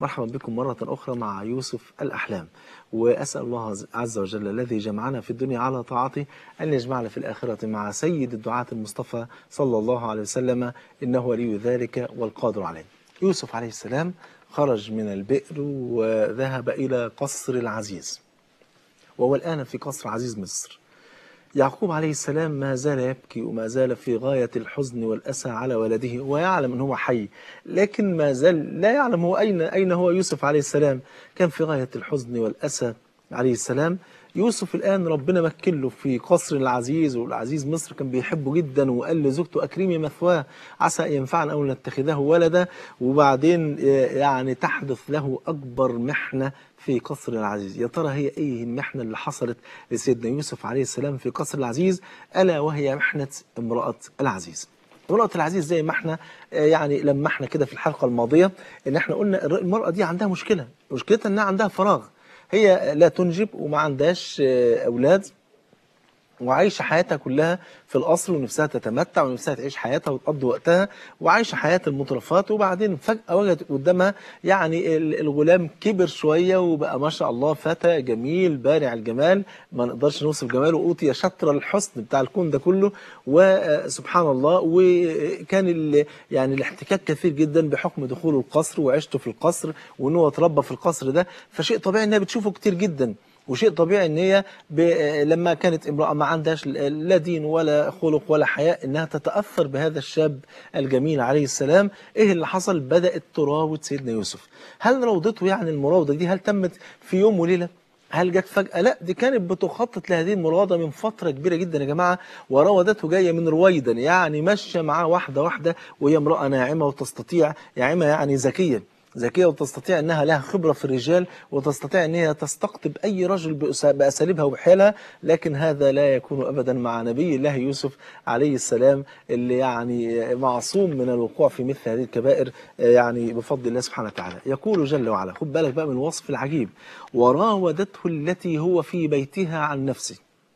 مرحبا بكم مرة أخرى مع يوسف الأحلام وأسأل الله عز وجل الذي جمعنا في الدنيا على طاعته أن يجمعنا في الآخرة مع سيد الدعاة المصطفى صلى الله عليه وسلم إنه ولي ذلك والقادر عليه يوسف عليه السلام خرج من البئر وذهب إلى قصر العزيز وهو الآن في قصر عزيز مصر يعقوب عليه السلام ما زال يبكي وما زال في غاية الحزن والأسى على ولده ويعلم أنه هو حي لكن ما زال لا يعلم هو أين, أين هو يوسف عليه السلام كان في غاية الحزن والأسى عليه السلام يوسف الآن ربنا مكن له في قصر العزيز والعزيز مصر كان بيحبه جدا وقال لزوجته أكرمي مثواه عسى أن ينفعنا أو نتخذه ولدا وبعدين يعني تحدث له أكبر محنة في قصر العزيز يا ترى هي ايه المحنة اللي حصلت لسيدنا يوسف عليه السلام في قصر العزيز ألا وهي محنة امرأة العزيز امرأة العزيز زي ما احنا يعني لما احنا كده في الحلقة الماضية ان احنا قلنا المرأة دي عندها مشكلة مشكلتها انها عندها فراغ هي لا تنجب وما عندهاش أولاد وعايشة حياتها كلها في القصر ونفسها تتمتع ونفسها تعيش حياتها وتقضي وقتها وعايشة حياة المترفات وبعدين فجأة وجدت قدامها يعني الغلام كبر شوية وبقى ما شاء الله فتى جميل بارع الجمال ما نقدرش نوصف جماله أوتي شطر الحسن بتاع الكون ده كله وسبحان الله وكان يعني الاحتكاك كثير جدا بحكم دخوله القصر وعيشته في القصر وان هو اتربى في القصر ده فشيء طبيعي انها بتشوفه كتير جدا وشيء طبيعي ان هي لما كانت امرأة ما عندهاش لا دين ولا خلق ولا حياء انها تتأثر بهذا الشاب الجميل عليه السلام ايه اللي حصل بدأت تراود سيدنا يوسف هل روضته يعني المراودة دي هل تمت في يوم وليلة هل جت فجأة؟ لا دي كانت بتخطط لهذه المراودة من فترة كبيرة جدا يا جماعة وراودته جاية من رويدا يعني ماشية معاه واحدة واحدة وهي امرأة ناعمة وتستطيع ناعمة يعني ذكية ذكية وتستطيع أنها لها خبرة في الرجال وتستطيع أن هي تستقطب أي رجل بأساليبها وبحيلها لكن هذا لا يكون أبدا مع نبي الله يوسف عليه السلام اللي يعني معصوم من الوقوع في مثل هذه الكبائر يعني بفضل الله سبحانه وتعالى يقول جل وعلا خد بالك بقى من الوصف العجيب وراودته التي هو في بيتها عن نفسه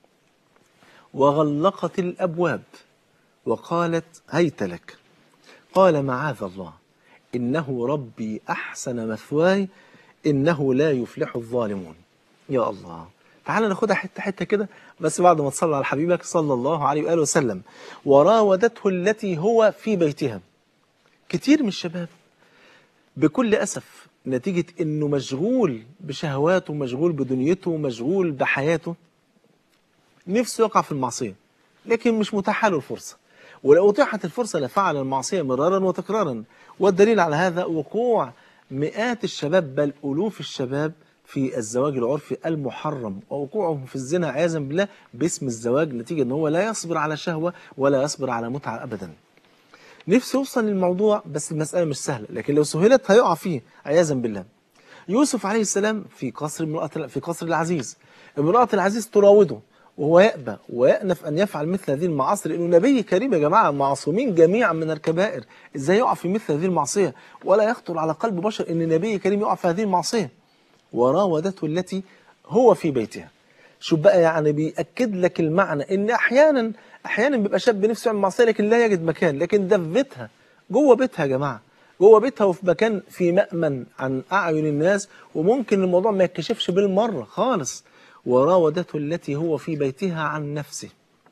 وغلقت الأبواب وقالت هيت لك قال معاذ الله إنه ربي أحسن مثواي إنه لا يفلح الظالمون يا الله تعال ناخدها حتة حتة كده بس بعد ما تصلى على حبيبك صلى الله عليه وآله وسلم وراودته التي هو في بيتها كتير من الشباب بكل أسف نتيجة إنه مشغول بشهواته مشغول بدنيته مشغول بحياته نفسه يقع في المعصية لكن مش متاحة له الفرصة ولو أتيحت الفرصة لفعل المعصية مرارا وتكرارا والدليل على هذا وقوع مئات الشباب بل ألوف الشباب في الزواج العرفي المحرم ووقوعهم في الزنا عياذا بالله باسم الزواج نتيجة ان هو لا يصبر على شهوة ولا يصبر على متعة أبدا نفسه يوصل للموضوع بس المسألة مش سهلة لكن لو سهلت هيقع فيه عياذا بالله يوسف عليه السلام في قصر امرأة في قصر العزيز امرأة العزيز تراوده وهو يأبى ويأنف أن يفعل مثل هذه المعاصي لأنه نبي كريم يا جماعة معصومين جميعا من الكبائر إزاي يقع في مثل هذه المعصية ولا يخطر على قلب بشر أن نبي كريم يقع في هذه المعصية وراودته التي هو في بيتها شوف بقى يعني بيأكد لك المعنى ان احيانا احيانا بيبقى شاب نفسه يعمل معصيه لكن لا يجد مكان لكن ده في بيتها جوه بيتها يا جماعه جوه بيتها وفي مكان في مأمن عن اعين الناس وممكن الموضوع ما يتكشفش بالمره خالص وراودته التي هو في بيتها عن نفسه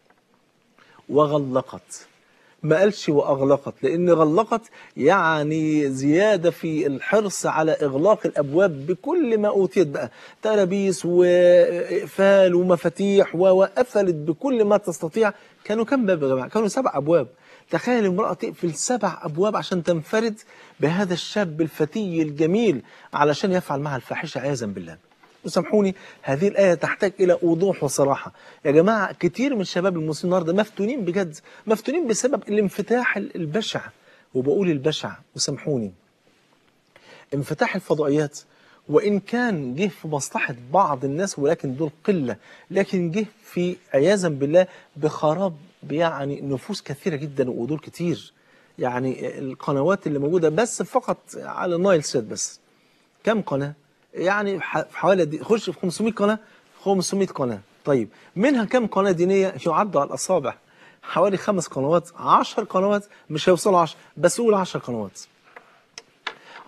وغلقت ما قالش وأغلقت لأن غلقت يعني زيادة في الحرص على إغلاق الأبواب بكل ما أوتيت بقى ترابيس وإقفال ومفاتيح وقفلت بكل ما تستطيع كانوا كم باب يا جماعة كانوا سبع أبواب تخيل امرأة تقفل سبع أبواب عشان تنفرد بهذا الشاب الفتي الجميل علشان يفعل معها الفاحشة عياذا بالله وسامحوني هذه الآية تحتاج إلى وضوح وصراحة يا جماعة كتير من الشباب المسلمين النهارده مفتونين بجد مفتونين بسبب الانفتاح البشع وبقول البشع وسامحوني انفتاح الفضائيات وإن كان جه في مصلحة بعض الناس ولكن دول قلة لكن جه في عياذا بالله بخراب يعني نفوس كثيرة جدا ودول كتير يعني القنوات اللي موجودة بس فقط على نايل سيت بس كم قناة يعني حوالي دي خش في 500 قناة 500 قناة طيب منها كم قناة دينية يعد على الأصابع حوالي خمس قنوات 10 قنوات مش هيوصلوا 10 بس قول 10 قنوات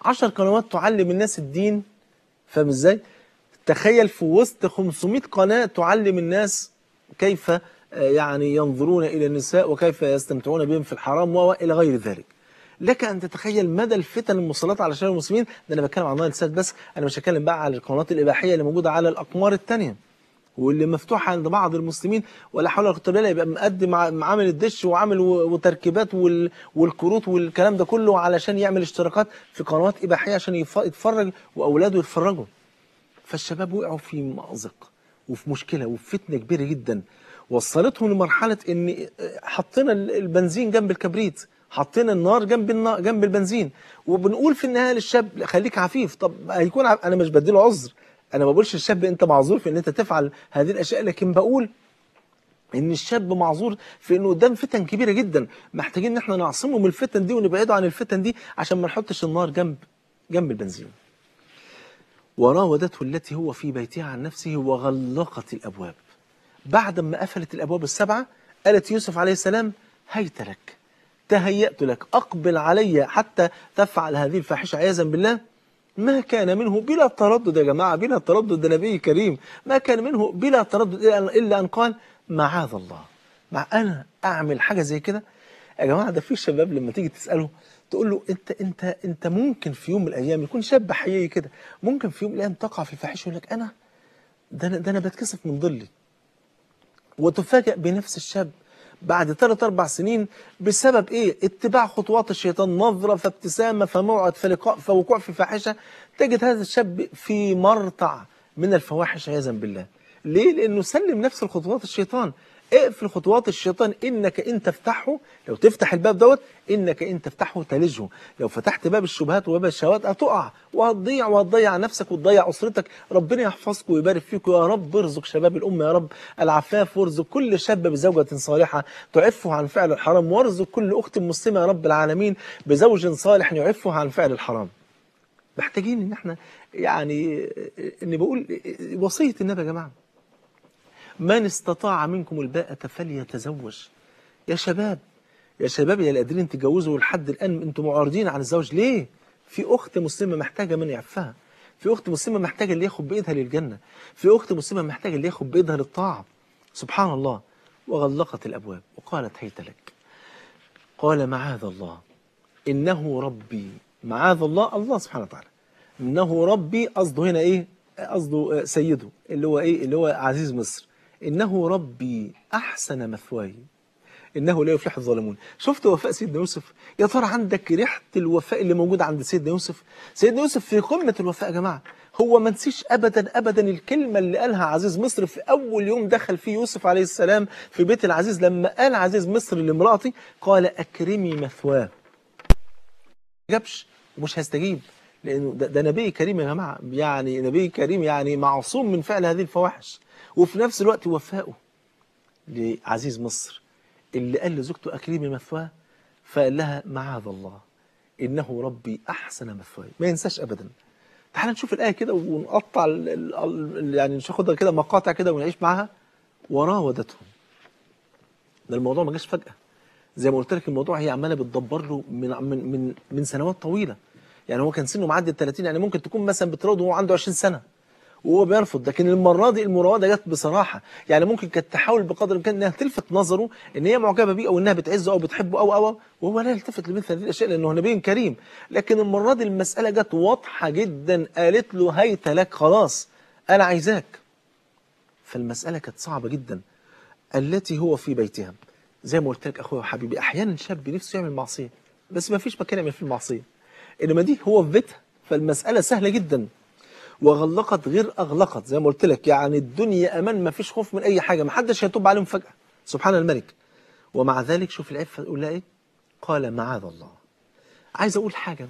10 قنوات تعلم الناس الدين فاهم ازاي تخيل في وسط 500 قناة تعلم الناس كيف آه، يعني ينظرون إلى النساء وكيف يستمتعون بهم في الحرام وإلى غير ذلك لك أن تتخيل مدى الفتن المسلطة على شباب المسلمين ده أنا بتكلم عن نايل سات بس أنا مش هتكلم بقى على القنوات الإباحية اللي موجودة على الأقمار التانية واللي مفتوحة عند بعض المسلمين ولا حول ولا قوة إلا بالله يبقى مقدم مع- عامل الدش وعامل و- وتركيبات وال- والكروت والكلام ده كله علشان يعمل اشتراكات في قنوات إباحية عشان يف- يتفرج وأولاده يتفرجوا فالشباب وقعوا في مأزق وفي مشكلة وفي فتنة كبيرة جدا وصلتهم لمرحلة ان حطينا البنزين جنب الكبريت حطينا النار جنب النار جنب البنزين وبنقول في النهاية للشاب لا، خليك عفيف طب هيكون ع- انا مش بديله عذر انا ما بقولش للشاب انت معذور في ان انت تفعل هذه الاشياء لكن بقول ان الشاب معذور في انه قدام فتن كبيره جدا محتاجين ان احنا نعصمه من الفتن دي ونبعده عن الفتن دي عشان ما نحطش النار جنب جنب البنزين وراودته التي هو في بيتها عن نفسه وغلقت الابواب بعد ما قفلت الابواب السبعه قالت يوسف عليه السلام هيت لك تهيأت لك اقبل علي حتى تفعل هذه الفاحشه عياذا بالله ما كان منه بلا تردد يا جماعه بلا تردد ده نبي كريم ما كان منه بلا تردد إلا- الا ان قال معاذ الله مع انا اعمل حاجه زي كده يا جماعه ده في شباب لما تيجي تساله تقول له انت انت انت ممكن في يوم من الايام يكون شاب حقيقي كده ممكن في يوم من الايام تقع في الفاحشه يقول لك انا ده انا ده انا بتكسف من ظلي وتفاجأ بنفس الشاب بعد ثلاث أربع سنين بسبب إيه؟ اتباع خطوات الشيطان نظرة فابتسامة فموعد فلقاء فوقوع في فاحشة تجد هذا الشاب في مرتع من الفواحش عياذا بالله ليه؟ لأنه سلم نفسه لخطوات الشيطان اقفل خطوات الشيطان انك ان تفتحه لو تفتح الباب دوت انك ان تفتحه تلجه لو فتحت باب الشبهات وباب الشهوات هتقع وهتضيع وهتضيع نفسك وتضيع اسرتك ربنا يحفظكم ويبارك فيكم يا رب ارزق شباب الامه يا رب العفاف وارزق كل شاب بزوجه صالحه تعفه عن فعل الحرام وارزق كل اخت مسلمه يا رب العالمين بزوج صالح يعفه عن فعل الحرام محتاجين ان احنا يعني اني بقول وصيه النبي يا جماعه من استطاع منكم الباءة فليتزوج يا شباب يا شباب يا اللي قادرين تتجوزوا لحد الآن انتم معارضين عن الزواج ليه؟ في أخت مسلمة محتاجة من يعفها في أخت مسلمة محتاجة اللي ياخد بإيدها للجنة في أخت مسلمة محتاجة اللي ياخد بإيدها للطاعة سبحان الله وغلقت الأبواب وقالت هيت لك قال معاذ الله إنه ربي معاذ الله الله سبحانه وتعالى إنه ربي قصده هنا إيه قصده آه، سيده اللي هو إيه اللي هو عزيز مصر إنه ربي أحسن مثواي إنه لا يفلح الظالمون شفت وفاء سيدنا يوسف يا ترى عندك ريحة الوفاء اللي موجودة عند سيدنا يوسف سيدنا يوسف في قمة الوفاء يا جماعة هو ما نسيش أبدا أبدا الكلمة اللي قالها عزيز مصر في أول يوم دخل فيه يوسف عليه السلام في بيت العزيز لما قال عزيز مصر لامرأتي قال أكرمي مثواه جابش ومش هيستجيب لانه ده, ده نبي كريم يا جماعه يعني نبي كريم يعني معصوم من فعل هذه الفواحش وفي نفس الوقت وفائه لعزيز مصر اللي قال لزوجته اكرمي مثواه فقال لها معاذ الله انه ربي احسن مثواي ما ينساش ابدا تعال نشوف الايه كده ونقطع ال- ال- ال- يعني ناخدها كده مقاطع كده ونعيش معاها وراودته ده الموضوع ما جاش فجاه زي ما قلت لك الموضوع هي عماله بتدبر له من من من من سنوات طويله يعني هو كان سنه معدي ال 30 يعني ممكن تكون مثلا بتراوده وهو عنده 20 سنه وهو بيرفض لكن المره دي المراوده جت بصراحه يعني ممكن كانت تحاول بقدر الامكان انها تلفت نظره ان هي معجبه بيه او انها بتعزه او بتحبه او او وهو لا يلتفت لمثل هذه الاشياء لانه نبي كريم لكن المره دي المساله جت واضحه جدا قالت له هيت لك خلاص انا عايزاك فالمساله كانت صعبه جدا التي هو في بيتها زي ما قلت لك اخويا وحبيبي احيانا شاب نفسه يعمل معصيه بس ما فيش مكان يعمل فيه المعصيه انما دي هو في بيتها فالمساله سهله جدا وغلقت غير اغلقت زي ما قلت لك يعني الدنيا امان ما فيش خوف من اي حاجه ما حدش هيتوب عليهم فجاه سبحان الملك ومع ذلك شوف العفه يقول لها ايه قال معاذ الله عايز اقول حاجه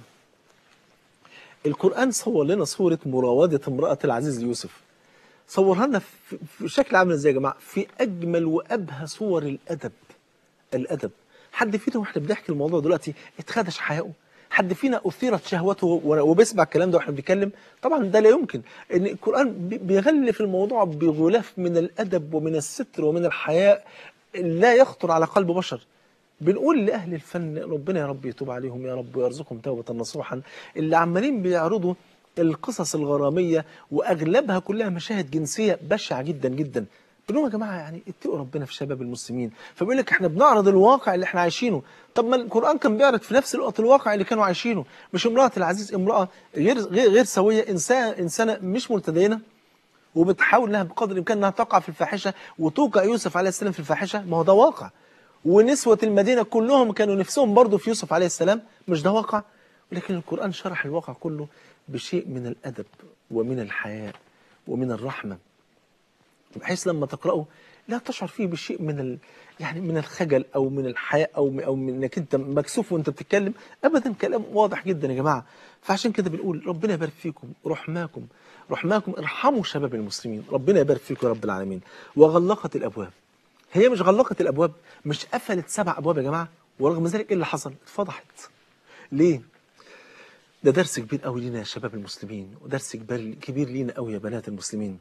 القران صور لنا صوره مراوده امراه العزيز يوسف صورها لنا في في شكل عامل ازاي يا جماعه في اجمل وابهى صور الادب الادب حد فينا واحنا بنحكي الموضوع دلوقتي اتخدش حياؤه حد فينا اثيرت شهوته و- وبيسمع الكلام ده واحنا بنتكلم طبعا ده لا يمكن ان القران بي- بيغلف الموضوع بغلاف من الادب ومن الستر ومن الحياء لا يخطر على قلب بشر بنقول لأهل الفن ربنا يا رب يتوب عليهم يا رب ويرزقهم توبة نصوحا اللي عمالين بيعرضوا القصص الغرامية وأغلبها كلها مشاهد جنسية بشعة جدا جدا بنقول يا جماعة يعني اتقوا ربنا في شباب المسلمين فبيقول لك احنا بنعرض الواقع اللي احنا عايشينه طب ما القرآن كان بيعرض في نفس الوقت الواقع اللي كانوا عايشينه مش امرأة العزيز امرأة غير غير, غير سوية إنسان إنسانة مش متدينة وبتحاول انها بقدر الامكان انها تقع في الفاحشه وتوقع يوسف عليه السلام في الفاحشه ما هو ده واقع ونسوة المدينة كلهم كانوا نفسهم برضه في يوسف عليه السلام مش ده واقع ولكن القرآن شرح الواقع كله بشيء من الأدب ومن الحياء ومن الرحمة بحيث لما تقرأه لا تشعر فيه بشيء من ال... يعني من الخجل أو من الحياء أو من... أو من إنك أنت مكسوف وأنت بتتكلم أبدا كلام واضح جدا يا جماعة فعشان كده بنقول ربنا يبارك فيكم رحماكم رحماكم ارحموا شباب المسلمين ربنا يبارك فيكم يا رب العالمين وغلقت الأبواب هي مش غلقت الابواب مش قفلت سبع ابواب يا جماعه ورغم ذلك ايه اللي حصل اتفضحت ليه ده درس كبير قوي لينا يا شباب المسلمين ودرس كبير كبير لينا قوي يا بنات المسلمين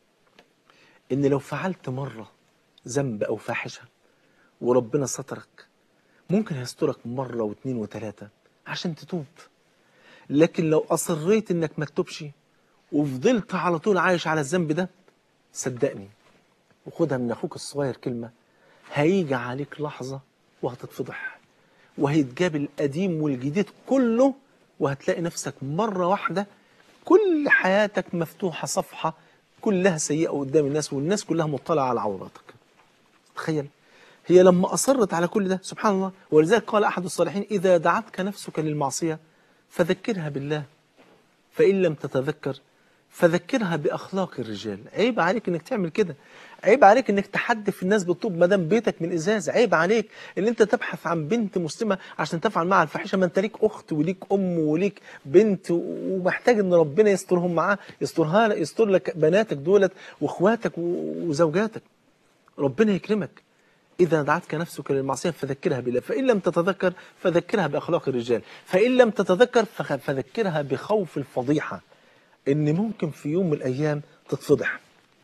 ان لو فعلت مره ذنب او فاحشه وربنا سترك ممكن يسترك مره واثنين وثلاثه عشان تتوب لكن لو اصريت انك ما تتوبش وفضلت على طول عايش على الذنب ده صدقني وخدها من اخوك الصغير كلمه هيجي عليك لحظه وهتتفضح وهيتجاب القديم والجديد كله وهتلاقي نفسك مره واحده كل حياتك مفتوحه صفحه كلها سيئه قدام الناس والناس كلها مطلعه على عوراتك تخيل هي لما اصرت على كل ده سبحان الله ولذلك قال احد الصالحين اذا دعتك نفسك للمعصيه فذكرها بالله فان لم تتذكر فذكرها باخلاق الرجال عيب عليك انك تعمل كده عيب عليك انك تحدف الناس بالطوب ما دام بيتك من ازاز عيب عليك ان انت تبحث عن بنت مسلمه عشان تفعل معها الفاحشه ما انت ليك اخت وليك ام وليك بنت ومحتاج ان ربنا يسترهم معاه يسترها لك يستر لك بناتك دولت واخواتك وزوجاتك ربنا يكرمك إذا دعتك نفسك للمعصية فذكرها بالله فإن لم تتذكر فذكرها بأخلاق الرجال فإن لم تتذكر فذكرها بخوف الفضيحة إن ممكن في يوم من الأيام تتفضح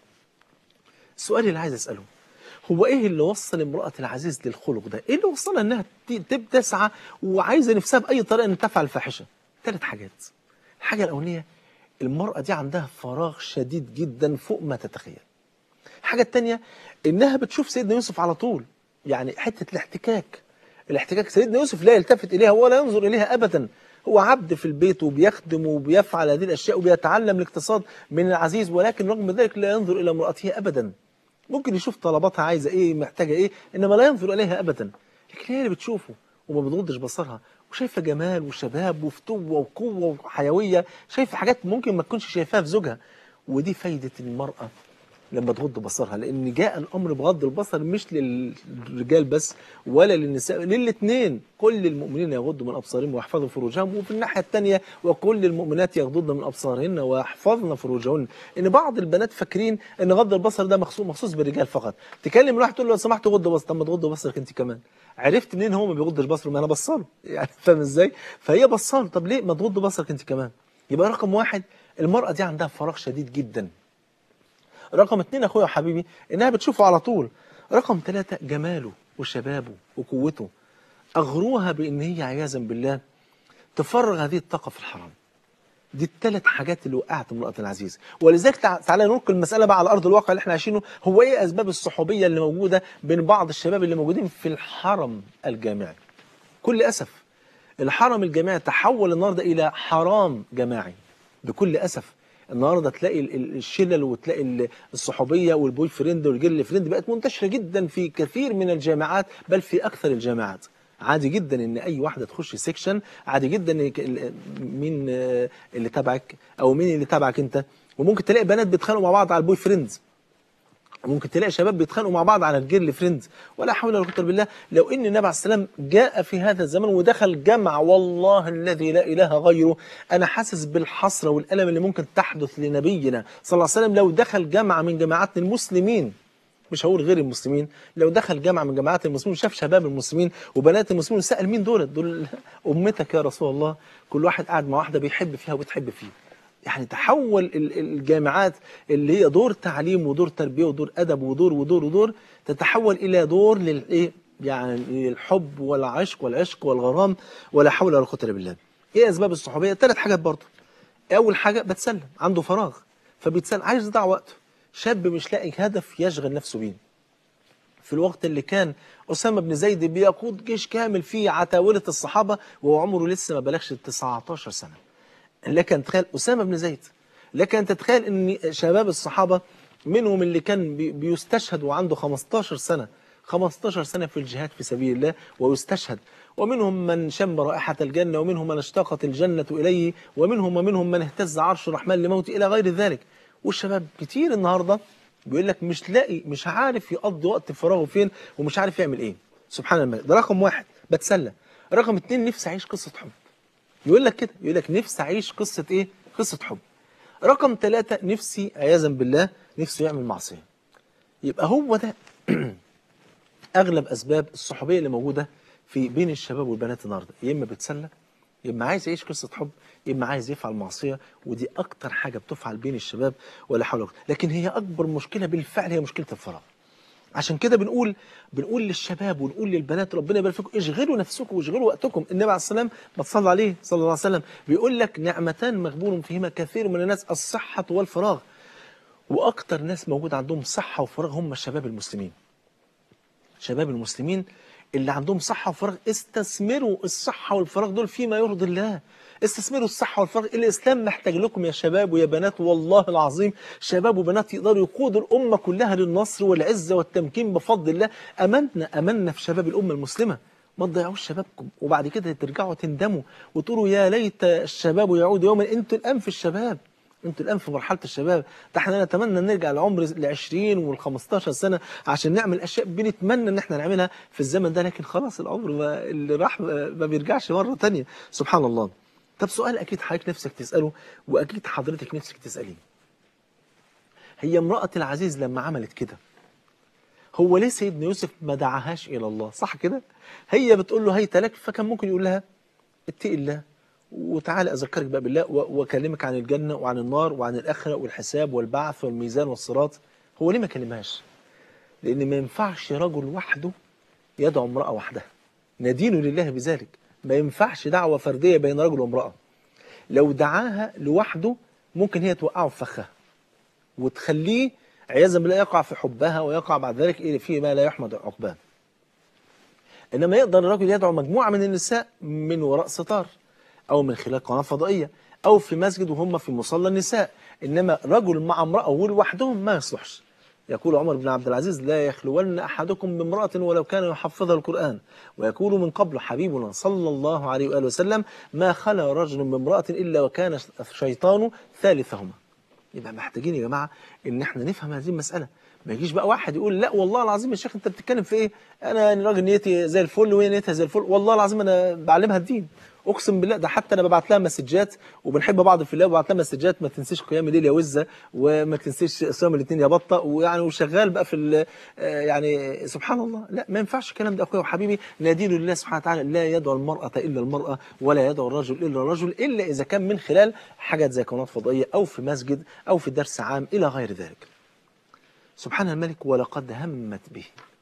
السؤال اللي عايز أسأله هو إيه اللي وصل امرأة العزيز للخلق ده إيه اللي وصلها إنها تسعى وعايزة نفسها بأي طريقة أن تفعل الفاحشة ثلاث حاجات الحاجة الأولانية المرأة دي عندها فراغ شديد جدا فوق ما تتخيل الحاجة الثانية إنها بتشوف سيدنا يوسف على طول يعني حتة الاحتكاك الاحتكاك سيدنا يوسف لا يلتفت إليها ولا ينظر إليها أبدا هو عبد في البيت وبيخدم وبيفعل هذه الأشياء وبيتعلم الاقتصاد من العزيز ولكن رغم ذلك لا ينظر إلى امرأته أبدا ممكن يشوف طلباتها عايزة إيه محتاجة إيه إنما لا ينظر إليها أبدا لكن هي اللي بتشوفه وما بتغضش بصرها وشايفة جمال وشباب وفتوة وقوة وحيوية شايفة حاجات ممكن ما تكونش شايفاها في زوجها ودي فايدة المرأة لما تغض بصرها لان جاء الامر بغض البصر مش للرجال بس ولا للنساء للاثنين كل المؤمنين يغضوا من ابصارهم ويحفظوا فروجهم وفي الناحيه الثانيه وكل المؤمنات يغضضن من ابصارهن ويحفظن فروجهن ان بعض البنات فاكرين ان غض البصر ده مخصوص مخصوص بالرجال فقط تكلم الواحد تقول له لو سمحت غض بصر طب ما تغض بصرك انت كمان عرفت منين هو ما بيغضش بصره ما انا بصله يعني فاهم ازاي فهي بصله طب ليه ما تغض بصرك انت كمان يبقى رقم واحد المرأة دي عندها فراغ شديد جدا رقم اتنين اخويا وحبيبي انها بتشوفه على طول رقم ثلاثة جماله وشبابه وقوته اغروها بان هي عياذا بالله تفرغ هذه الطاقة في الحرام دي الثلاث حاجات اللي وقعت امرأة العزيز ولذلك تعالى ننقل المسألة بقى على أرض الواقع اللي احنا عايشينه هو ايه أسباب الصحوبية اللي موجودة بين بعض الشباب اللي موجودين في الحرم الجامعي كل أسف الحرم الجامعي تحول النهارده إلى حرام جماعي بكل أسف النهارده تلاقي الشلل وتلاقي الصحوبيه والبوي فريند والجيرل فريند بقت منتشره جدا في كثير من الجامعات بل في اكثر الجامعات عادي جدا ان اي واحده تخش سيكشن عادي جدا إن مين اللي تبعك او مين اللي تبعك انت وممكن تلاقي بنات بيتخانقوا مع بعض على البوي فريندز ممكن تلاقي شباب بيتخانقوا مع بعض على الجيرل فريندز ولا حول ولا قوه بالله لو ان النبي عليه السلام جاء في هذا الزمن ودخل جمع والله الذي لا اله غيره انا حاسس بالحسره والالم اللي ممكن تحدث لنبينا صلى الله عليه وسلم لو دخل جمع من جماعات المسلمين مش هقول غير المسلمين لو دخل جامعه من جماعات المسلمين وشاف شباب المسلمين وبنات المسلمين وسال مين دول دول امتك يا رسول الله كل واحد قاعد مع واحده بيحب فيها وبتحب فيه يعني تحول الجامعات اللي هي دور تعليم ودور تربيه ودور ادب ودور ودور ودور تتحول الى دور للايه يعني الحب ولا عشق ولا عشق ولا غرام ولا حول ولا قوه الا بالله ايه اسباب الصحوبيه ثلاث حاجات برضه اول حاجه بتسلى عنده فراغ فبيتسلى عايز يضيع وقته شاب مش لاقي هدف يشغل نفسه بيه في الوقت اللي كان أسامة بن زيد بيقود جيش كامل في عتاولة الصحابة وهو عمره لسه ما بلغش ال 19 سنة لك أن تتخيل أسامة بن زيد لك أن تتخيل أن شباب الصحابة منهم اللي كان بي- بيستشهد وعنده 15 سنة 15 سنة في الجهاد في سبيل الله ويستشهد ومنهم من شم رائحة الجنة ومنهم من اشتاقت الجنة إليه ومنهم ومنهم من اهتز عرش الرحمن لموت إلى غير ذلك والشباب كتير النهاردة بيقول لك مش لاقي مش عارف يقضي وقت فراغه فين ومش عارف يعمل ايه سبحان الله ده رقم واحد بتسلى رقم اتنين نفسي اعيش قصة حب يقول لك كده يقول لك نفسي اعيش قصة ايه قصة حب رقم ثلاثة نفسي عياذا بالله نفسه يعمل معصية يبقى هو ده اغلب اسباب الصحوبيه اللي موجوده في بين الشباب والبنات النهارده يا اما بتسلى يا اما عايز يعيش قصه حب يا اما عايز يفعل معصيه ودي اكتر حاجه بتفعل بين الشباب ولا حول ولا قوه لكن هي اكبر مشكله بالفعل هي مشكله الفراغ عشان كده بنقول بنقول للشباب ونقول للبنات ربنا يبارك فيكم اشغلوا نفسكم واشغلوا وقتكم النبي عليه السلام ما تصلى عليه صلى الله عليه وسلم بيقول لك نعمتان مغبون فيهما كثير من الناس الصحه والفراغ واكتر ناس موجود عندهم صحه وفراغ هم الشباب المسلمين شباب المسلمين اللي عندهم صحة وفراغ استثمروا الصحة والفراغ دول فيما يرضي الله استثمروا الصحة والفراغ الإسلام محتاج لكم يا شباب ويا بنات والله العظيم شباب وبنات يقدروا يقودوا الأمة كلها للنصر والعزة والتمكين بفضل الله أمنا أمنا في شباب الأمة المسلمة ما تضيعوش شبابكم وبعد كده ترجعوا تندموا وتقولوا يا ليت الشباب يعود يوما انتوا الآن في الشباب انتوا الان في مرحله الشباب ده احنا نتمنى نرجع العمر ل 20 وال 15 سنه عشان نعمل اشياء بنتمنى ان احنا نعملها في الزمن ده لكن خلاص العمر ما اللي راح ما بيرجعش مره تانية سبحان الله طب سؤال اكيد حضرتك نفسك تساله واكيد حضرتك نفسك تساليه هي امراه العزيز لما عملت كده هو ليه سيدنا يوسف ما دعاهاش الى الله صح كده هي بتقول له هيت لك فكان ممكن يقول لها اتقي الله وتعالى أذكرك بقى بالله و- وأكلمك عن الجنة وعن النار وعن الآخرة والحساب والبعث والميزان والصراط هو ليه ما كلمهاش؟ لأن ما ينفعش رجل وحده يدعو امرأة وحدها ندين لله بذلك ما ينفعش دعوة فردية بين رجل وامرأة لو دعاها لوحده ممكن هي توقعه في فخها وتخليه عياذا بالله يقع في حبها ويقع بعد ذلك إيه فيما لا يحمد عقباه انما يقدر الرجل يدعو مجموعه من النساء من وراء ستار او من خلال قناه فضائيه او في مسجد وهم في مصلى النساء انما رجل مع امراه ولوحدهم ما يصلحش يقول عمر بن عبد العزيز لا يخلون احدكم بامراه ولو كان يحفظها القران ويقول من قبل حبيبنا صلى الله عليه واله وسلم ما خلا رجل بامراه الا وكان الشيطان ثالثهما يبقى محتاجين يا جماعه ان احنا نفهم هذه المساله ما يجيش بقى واحد يقول لا والله العظيم يا شيخ انت بتتكلم في ايه انا يعني راجل نيتي زي الفل وهي نيتها زي الفل والله العظيم انا بعلمها الدين اقسم بالله ده حتى انا ببعت لها مسجات وبنحب بعض في الله وببعت لها مسجات ما تنسيش قيام الليل يا وزه وما تنسيش صيام الاثنين يا بطه ويعني وشغال بقى في ال- آه يعني سبحان الله لا ما ينفعش الكلام ده اخويا وحبيبي نادين لله سبحانه وتعالى لا يدعو المراه الا المراه ولا يدعو الرجل الا الرجل الا اذا كان من خلال حاجات زي قناه فضائيه او في مسجد او في درس عام الى غير ذلك سبحان الملك ولقد همت به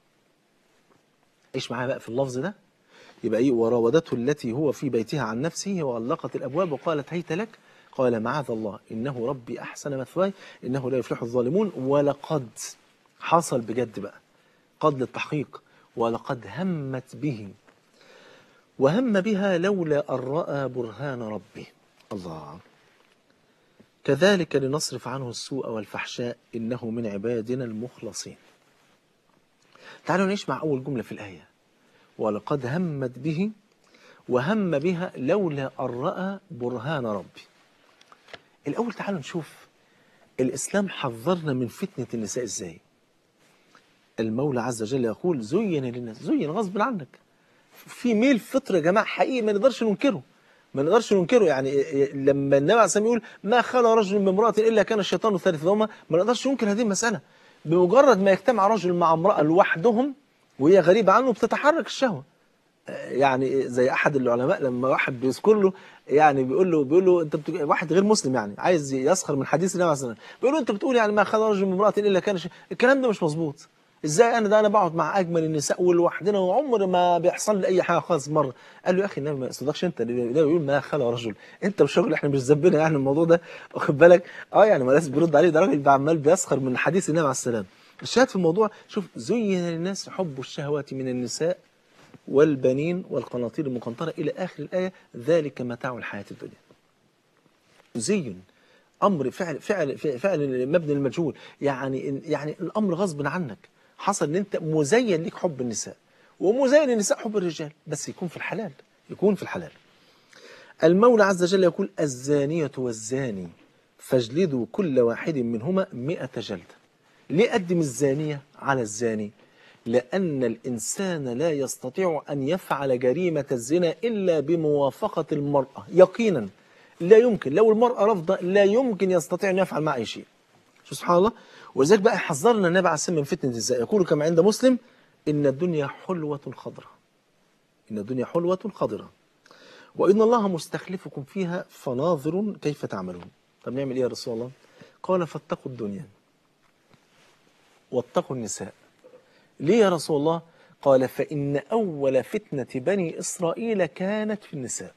عيش معايا بقى في اللفظ ده يبقى ايه وراودته التي هو في بيتها عن نفسه وغلقت الابواب وقالت هيت لك قال معاذ الله انه ربي احسن مثواي انه لا يفلح الظالمون ولقد حصل بجد بقى قد للتحقيق ولقد همت به وهم بها لولا ان راى برهان ربه الله كذلك لنصرف عنه السوء والفحشاء انه من عبادنا المخلصين تعالوا نعيش مع اول جمله في الايه ولقد همت به وهم بها لولا أن رأى برهان ربي الأول تعالوا نشوف الإسلام حذرنا من فتنة النساء إزاي المولى عز وجل يقول زين للناس زين غصب عنك في ميل فطرة يا جماعة حقيقي ما نقدرش ننكره ما نقدرش ننكره يعني لما النبي عليه الصلاة يقول ما خلى رجل من امرأة إلا كان الشيطان ثالثهما ما نقدرش ننكر هذه المسألة بمجرد ما يجتمع رجل مع امرأة لوحدهم وهي غريبة عنه بتتحرك الشهوة يعني زي احد العلماء لما واحد بيذكر له يعني بيقول له بيقول له انت بت... واحد غير مسلم يعني عايز يسخر من حديث النبي عليه الصلاه والسلام بيقول له انت بتقول يعني ما خلى رجل من امراه الا كان شيء الكلام ده مش مظبوط ازاي انا ده انا بقعد مع اجمل النساء ولوحدنا وعمر ما بيحصل لي اي حاجه خالص مره قال له يا اخي النبي ما يصدقش انت النبي بيقول ما خلى رجل انت مش راجل احنا مش ذنبنا يعني الموضوع ده واخد بالك اه يعني ما لازم بيرد عليه ده راجل عمال بيسخر من حديث النبي عليه السلام الشاهد في الموضوع شوف زين للناس حب الشهوات من النساء والبنين والقناطير المقنطرة إلى آخر الآية ذلك متاع الحياة الدنيا زين أمر فعل فعل فعل مبني المجهول يعني يعني الأمر غصب عنك حصل إن أنت مزين ليك حب النساء ومزين النساء حب الرجال بس يكون في الحلال يكون في الحلال المولى عز وجل يقول الزانية والزاني فاجلدوا كل واحد منهما مئة جلدة ليه قدم الزانية على الزاني لأن الإنسان لا يستطيع أن يفعل جريمة الزنا إلا بموافقة المرأة يقينا لا يمكن لو المرأة رفضة لا يمكن يستطيع أن يفعل معه أي شيء شو سبحان الله ولذلك بقى حذرنا النبي عليه السلام من فتنة الزنا يقول كما عند مسلم إن الدنيا حلوة خضراء إن الدنيا حلوة خضراء وإن الله مستخلفكم فيها فناظر كيف تعملون طب نعمل إيه يا رسول الله قال فاتقوا الدنيا واتقوا النساء ليه يا رسول الله قال فإن أول فتنة بني إسرائيل كانت في النساء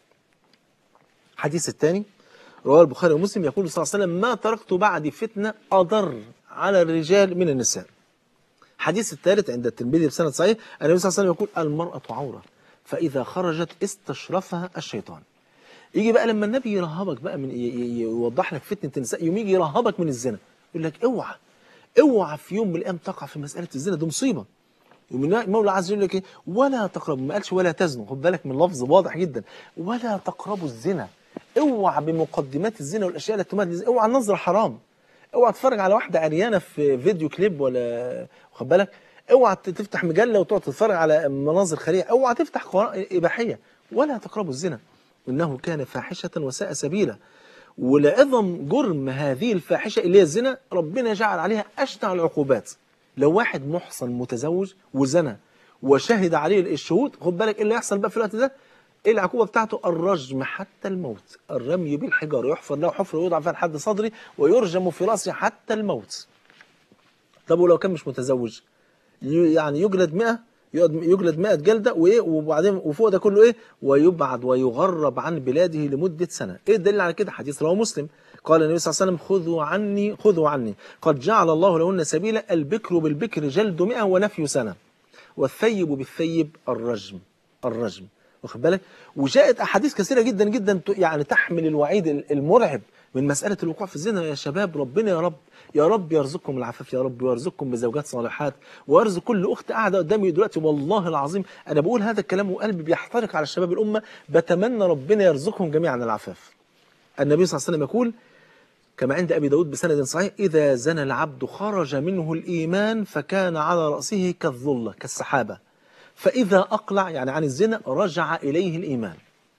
حديث الثاني رواه البخاري ومسلم يقول صلى الله عليه وسلم ما تركت بعد فتنة أضر على الرجال من النساء حديث الثالث عند الترمذي بسند صحيح النبي صلى الله عليه وسلم يقول المرأة عورة فإذا خرجت استشرفها الشيطان يجي بقى لما النبي يرهبك بقى من يوضح لك فتنة النساء يوم يجي يرهبك من الزنا يقول لك اوعى اوعى في يوم من الايام تقع في مساله الزنا دي مصيبه ومن المولى عز وجل يقول لك ايه ولا تقربوا ما قالش ولا تزنوا خد بالك من لفظ واضح جدا ولا تقربوا الزنا اوعى بمقدمات الزنا والاشياء التي تمهد للزنا اوعى النظره حرام اوعى تتفرج على واحده عريانه في فيديو كليب ولا خد بالك اوعى تفتح مجله وتقعد تتفرج على مناظر خليعه اوعى تفتح قناه اباحيه ولا تقربوا الزنا انه كان فاحشه وساء سبيلا ولعظم جرم هذه الفاحشة اللي هي الزنا ربنا جعل عليها أشنع العقوبات لو واحد محصن متزوج وزنى وشهد عليه الشهود خد بالك ايه اللي يحصل بقى في الوقت ده ايه العقوبة بتاعته الرجم حتى الموت الرمي بالحجار يحفر له حفر ويوضع فيها لحد صدري ويرجم في رأسه حتى الموت طب ولو كان مش متزوج يعني يجلد 100 يجلد 100 جلده وايه وبعدين وفوق ده كله ايه ويبعد ويغرب عن بلاده لمده سنه ايه الدليل على كده حديث رواه مسلم قال النبي صلى الله عليه وسلم خذوا عني خذوا عني قد جعل الله لهن سبيلا البكر بالبكر جلد 100 ونفي سنه والثيب بالثيب الرجم الرجم واخد بالك وجاءت احاديث كثيره جدا جدا يعني تحمل الوعيد المرعب من مسألة الوقوع في الزنا يا شباب ربنا يا رب يا رب يرزقكم العفاف يا رب ويرزقكم بزوجات صالحات ويرزق كل أخت قاعدة قدامي دلوقتي والله العظيم أنا بقول هذا الكلام وقلبي بيحترق على شباب الأمة بتمنى ربنا يرزقهم جميعا العفاف النبي صلى الله عليه وسلم يقول كما عند أبي داود بسند صحيح إذا زنى العبد خرج منه الإيمان فكان على رأسه كالظلة كالسحابة فإذا أقلع يعني عن الزنا رجع إليه الإيمان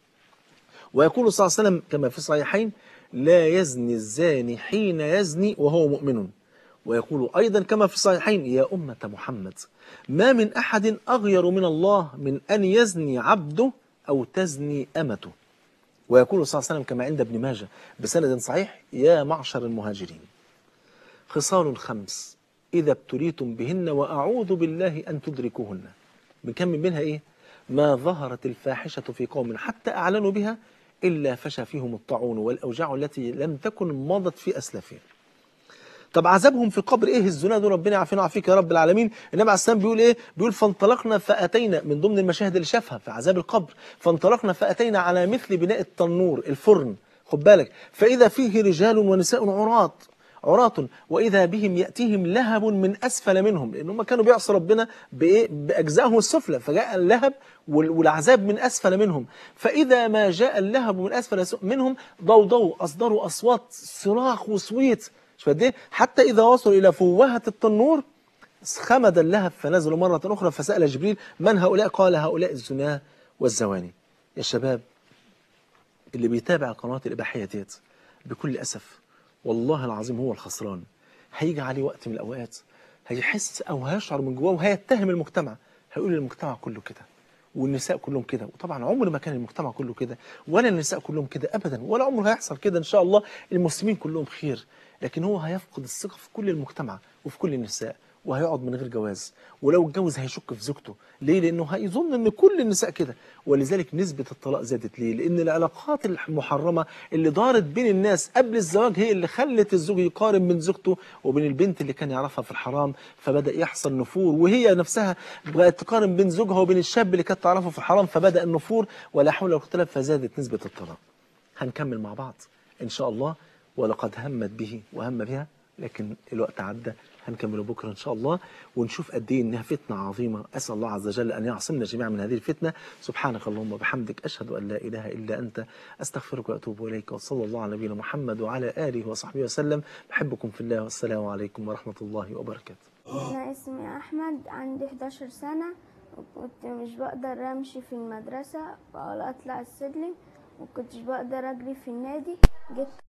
ويقول صلى الله عليه وسلم كما في الصحيحين لا يزني الزاني حين يزني وهو مؤمن ويقول أيضا كما في الصحيحين يا أمة محمد ما من أحد أغير من الله من أن يزني عبده أو تزني أمته ويقول صلى الله عليه وسلم كما عند ابن ماجه بسند صحيح يا معشر المهاجرين خصال خمس إذا ابتليتم بهن وأعوذ بالله أن تدركوهن بنكمل منها إيه ما ظهرت الفاحشة في قوم حتى أعلنوا بها إلا فشى فيهم الطاعون والأوجاع التي لم تكن مضت في أسلافهم طب عذابهم في القبر ايه الزنا دول ربنا يعافينا ويعافيك يا رب العالمين النبي عليه السلام بيقول ايه بيقول فانطلقنا فاتينا من ضمن المشاهد اللي شافها في عذاب القبر فانطلقنا فاتينا على مثل بناء التنور الفرن خد بالك فاذا فيه رجال ونساء عراة عراة وإذا بهم يأتيهم لهب من أسفل منهم لأن هم كانوا بيعصوا ربنا بإيه؟ بأجزائهم السفلى فجاء اللهب والعذاب من أسفل منهم فإذا ما جاء اللهب من أسفل منهم ضوضوا أصدروا أصوات صراخ وصويت مش قد ايه حتى إذا وصلوا إلى فوهة التنور خمد اللهب فنزلوا مرة أخرى فسأل جبريل من هؤلاء قال هؤلاء الزناة والزواني يا شباب اللي بيتابع القنوات الإباحية ديت بكل أسف والله العظيم هو الخسران هيجي عليه وقت من الأوقات هيحس أو هيشعر من جواه وهيتهم المجتمع هيقول المجتمع كله كده والنساء كلهم كده وطبعا عمر ما كان المجتمع كله كده ولا النساء كلهم كده ابدا ولا عمره هيحصل كده ان شاء الله المسلمين كلهم خير لكن هو هيفقد الثقه في كل المجتمع وفي كل النساء وهيقعد من غير جواز ولو اتجوز هيشك في زوجته ليه لانه هيظن ان كل النساء كده ولذلك نسبه الطلاق زادت ليه لان العلاقات المحرمه اللي دارت بين الناس قبل الزواج هي اللي خلت الزوج يقارن بين زوجته وبين البنت اللي كان يعرفها في الحرام فبدا يحصل نفور وهي نفسها بقت تقارن بين زوجها وبين الشاب اللي كانت تعرفه في الحرام فبدا النفور ولا حول ولا قوه الا بالله فزادت نسبه الطلاق هنكمل مع بعض ان شاء الله ولقد همت به وهم بها لكن الوقت عدى هنكمله بكره ان شاء الله ونشوف قد ايه انها فتنه عظيمه اسال الله عز وجل ان يعصمنا جميعا من هذه الفتنه سبحانك اللهم وبحمدك اشهد ان لا اله الا انت استغفرك واتوب اليك وصلى الله على نبينا محمد وعلى اله وصحبه وسلم بحبكم في الله والسلام عليكم ورحمه الله وبركاته أنا اسمي أحمد عندي 11 سنة وكنت مش بقدر أمشي في المدرسة ولا أطلع السلم وكنتش بقدر أجري في النادي جيت